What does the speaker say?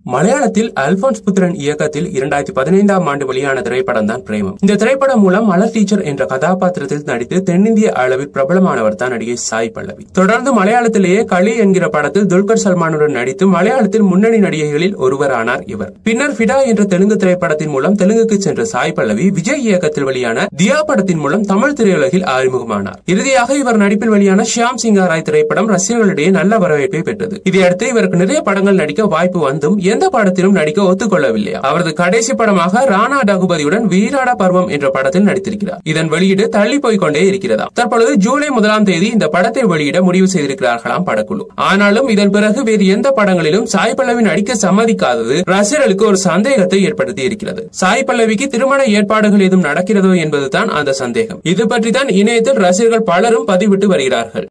மலையாளத்தில் அல்போன்ஸ் புத்திரன் இயக்கத்தில் இரண்டாயிரத்தி பதினைந்தாம் ஆண்டு வெளியான திரைப்படம் தான் பிரேமம் இந்த திரைப்படம் மூலம் மலர் டீச்சர் என்ற கதாபாத்திரத்தில் நடித்து தென்னிந்திய அளவில் பிரபலமானவர் தான் நடிகை சாய் பல்லவி தொடர்ந்து மலையாளத்திலேயே களி என்கிற படத்தில் துல்கர் சல்மானுடன் நடித்து மலையாளத்தில் முன்னணி நடிகைகளில் ஒருவரானார் இவர் பின்னர் ஃபிடா என்ற தெலுங்கு திரைப்படத்தின் மூலம் தெலுங்குக்கு சென்ற சாய் பல்லவி விஜய் இயக்கத்தில் வெளியான தியா படத்தின் மூலம் தமிழ் திரையுலகில் அறிமுகமானார் இறுதியாக இவர் நடிப்பில் வெளியான ஷியாம் சிங்காராய் திரைப்படம் ரசிகர்களிடையே நல்ல வரவேற்பை பெற்றது இதையடுத்து இவருக்கு நிறைய படங்கள் நடிக்க வாய்ப்பு வந்தும் எந்த படத்திலும் நடிக்க ஒத்துக்கொள்ளவில்லை அவரது கடைசி படமாக ராணா டகுபதியுடன் வீராட பருவம் என்ற படத்தில் நடித்திருக்கிறார் இதன் வெளியீடு தள்ளி போய் கொண்டே இருக்கிறதா தற்பொழுது ஜூலை முதலாம் தேதி இந்த படத்தை வெளியிட முடிவு செய்திருக்கிறார்களாம் படக்குழு ஆனாலும் இதன் பிறகு வேறு எந்த படங்களிலும் சாய் பல்லவி நடிக்க சம்மதிக்காதது ரசிகர்களுக்கு ஒரு சந்தேகத்தை ஏற்படுத்தி இருக்கிறது சாய் பல்லவிக்கு திருமண ஏற்பாடுகள் ஏதும் நடக்கிறதோ என்பதுதான் அந்த சந்தேகம் இது பற்றி தான் இணையத்தில் ரசிகர்கள் பலரும் பதிவிட்டு வருகிறார்கள்